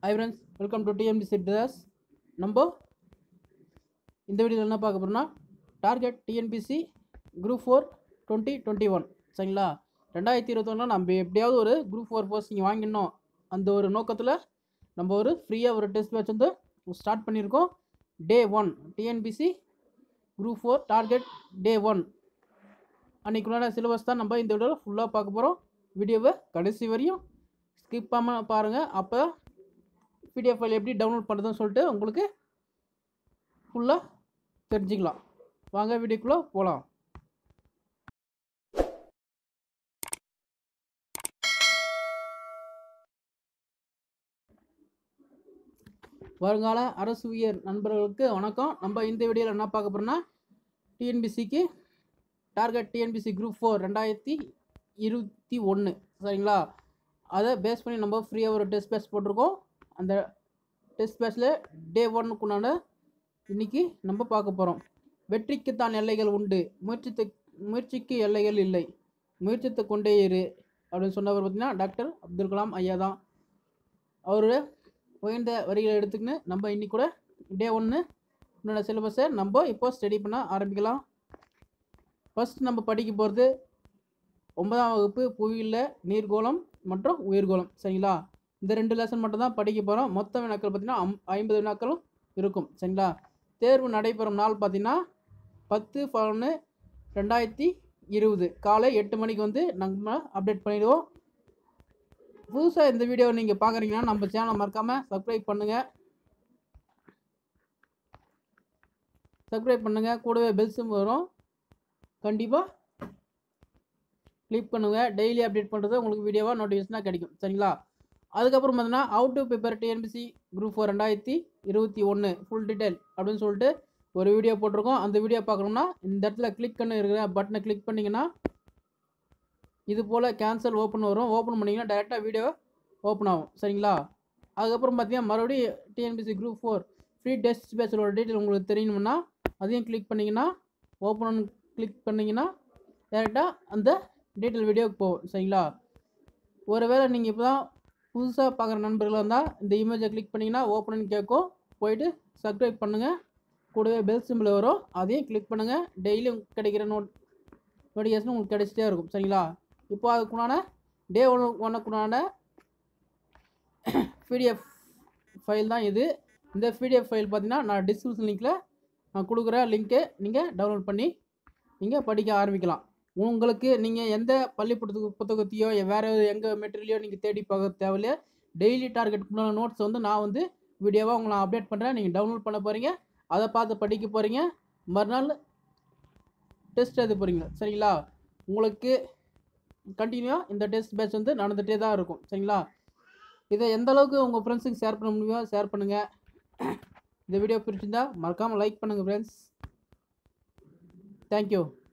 high friends welcome to TNPSC ட்ரெஸ் நம்ம இந்த வீடியோவில் என்ன பார்க்க போகிறோம்னா target TNPSC group four twenty twenty one சரிங்களா ரெண்டாயிரத்தி இருபத்தொன்னில் நம்ம எப்படியாவது ஒரு குரூப் ஃபோர் போஸ்டிங் வாங்கிடணும் அந்த ஒரு நோக்கத்தில் நம்ம ஒரு ஃப்ரீயாக ஒரு டெஸ்ட் பேட்ச் வந்து ஸ்டார்ட் பண்ணியிருக்கோம் day one TNPSC group four target day one அன்றைக்குள்ளான சிலபஸ் தான் நம்ம இந்த வீடியோவில் ஃபுல்லாக பார்க்க போகிறோம் வீடியோவை கடைசி வரையும் ஸ்கிப் பண்ணாமல் பாருங்கள் அப்போ பிடிஎஃப் ஃபைல் எப்படி டவுன்லோட் பண்ணுறதுன்னு சொல்லிட்டு உங்களுக்கு ஃபுல்லாக தெரிஞ்சுக்கலாம் வாங்க வீடியோக்குள்ளே போகலாம் வருங்கால அரசு உயர் நண்பர்களுக்கு வணக்கம் நம்ம இந்த வீடியோவில் என்ன பார்க்க போகிறோம்னா டிஎன்பிசிக்கு டார்கெட் டிஎன்பிசி குரூப் ஃபோர் ரெண்டாயிரத்தி இருபத்தி ஒன்று சரிங்களா அதை பேஸ் பண்ணி நம்ம ஃப்ரீயாக ஒரு டெஸ்ட் பேட்ச் போட்டிருக்கோம் அந்த டெஸ்ட் பேட்ச்சில் டே ஒன்னுக்குண்டான இன்னைக்கு நம்ம பார்க்க போகிறோம் வெற்றிக்குத்தான் எல்லைகள் உண்டு முயற்சித்து முயற்சிக்கு எல்லைகள் இல்லை முயற்சித்து கொண்டே இரு அப்படின்னு சொன்னவர் பார்த்தீங்கன்னா டாக்டர் அப்துல் கலாம் ஐயா தான் அவரோட உயர்ந்த வரிகளை எடுத்துக்கின்னு நம்ம இன்னைக்கு கூட டே ஒன்று என்னோட சிலபஸை நம்ம இப்போ ஸ்டடி பண்ண ஆரம்பிக்கலாம் ஃபஸ்ட் நம்ம படிக்க போகிறது ஒன்பதாம் வகுப்பு புவியியல்ல நீர்கோளம் மற்றும் உயிர்கோளம் சரிங்களா இந்த ரெண்டு லெசன் மட்டும் தான் படிக்க போகிறோம் மொத்த வினாக்கள் பார்த்திங்கன்னா அம் ஐம்பது வினாக்களும் இருக்கும் சரிங்களா தேர்வு நடைபெறும் நாள் பார்த்திங்கன்னா பத்து பதினொன்று ரெண்டாயிரத்தி இருபது காலை எட்டு மணிக்கு வந்து நம்ம அப்டேட் பண்ணிடுவோம் புதுசாக இந்த வீடியோ நீங்கள் பார்க்குறீங்கன்னா நம்ம சேனலை மறக்காமல் சப்ஸ்கிரைப் பண்ணுங்கள் சப்ஸ்கிரைப் பண்ணுங்கள் கூடவே பெல் சிம் வரும் கண்டிப்பாக கிளிக் பண்ணுங்கள் டெய்லி அப்டேட் பண்ணுறது உங்களுக்கு வீடியோவாக நோட்டிஃபிகேஷனாக கிடைக்கும் சரிங்களா அதுக்கப்புறம் பார்த்தீங்கன்னா out to paper TNPSC group four ரெண்டாயிரத்தி இருபத்தி ஒன்று ஃபுல் டீட்டெயில் அப்படின்னு சொல்லிட்டு ஒரு வீடியோ போட்டிருக்கோம் அந்த வீடியோ பார்க்கணும்னா இந்த இடத்துல கிளிக் பண்ணி இருக்கிற பட்டனை கிளிக் பண்ணிங்கன்னா இது போல் கேன்சல் ஓப்பன் வரும் ஓப்பன் பண்ணிங்கன்னா டேரெக்டாக வீடியோ ஓப்பன் ஆகும் சரிங்களா அதுக்கப்புறம் பார்த்தீங்கன்னா மறுபடியும் TNPSC group four free test பேட்சோட டீட்டெயில் உங்களுக்கு தெரியணும்னா அதையும் கிளிக் பண்ணிங்கன்னா ஓப்பன் கிளிக் பண்ணிங்கன்னா டேரெக்டாக அந்த டீட்டெயில் வீடியோவுக்கு போகும் சரிங்களா ஒருவேளை நீங்கள் இப்போ தான் புதுசாக பார்க்குற நண்பர்களாக இருந்தால் இந்த இமேஜை கிளிக் பண்ணிங்கன்னா ஓப்பன் கேட்கும் போயிட்டு சப்ஸ்கிரைப் பண்ணுங்கள் கூடவே பெல் சிம்பிள் வரும் அதையும் கிளிக் பண்ணுங்கள் டெய்லியும் கிடைக்கிற நோட் நோட்டிஃபிகேஷன் உங்களுக்கு கிடைச்சிட்டே இருக்கும் சரிங்களா இப்போ அதுக்குண்டான டே ஒன்று ஒன்றுக்குண்டான பிடிஎஃப் ஃபைல் தான் இது இந்த பிடிஎஃப் ஃபைல் பார்த்தீங்கன்னா நான் டிஸ்கிரிப்ஷன் லிங்க்கில் நான் கொடுக்குற லிங்க்கை நீங்கள் டவுன்லோட் பண்ணி நீங்கள் படிக்க ஆரம்பிக்கலாம் உங்களுக்கு நீங்கள் எந்த பள்ளி புத்தக புத்தகத்தையோ வேறு எங்கே மெட்டீரியலையோ நீங்கள் தேடி பார்க்க தேவையில்லையே டெய்லி டார்கெட்டுக்குள்ள நோட்ஸ் வந்து நான் வந்து வீடியோவாக உங்களை அப்டேட் பண்ணுறேன் நீங்கள் டவுன்லோட் பண்ண போகிறீங்க அதை பார்த்து படிக்க போகிறீங்க மறுநாள் டெஸ்ட் எழுத போகிறீங்க சரிங்களா உங்களுக்கு கண்டினியூவாக இந்த டெஸ்ட் பேட்ச் வந்து நடந்துகிட்டே தான் இருக்கும் சரிங்களா இதை எந்த அளவுக்கு உங்கள் ஃப்ரெண்ட்ஸுக்கு ஷேர் பண்ண முடியுமோ ஷேர் பண்ணுங்கள் இந்த வீடியோ பிடிச்சிருந்தா மறக்காமல் லைக் பண்ணுங்கள் ஃப்ரெண்ட்ஸ் தேங்க்யூ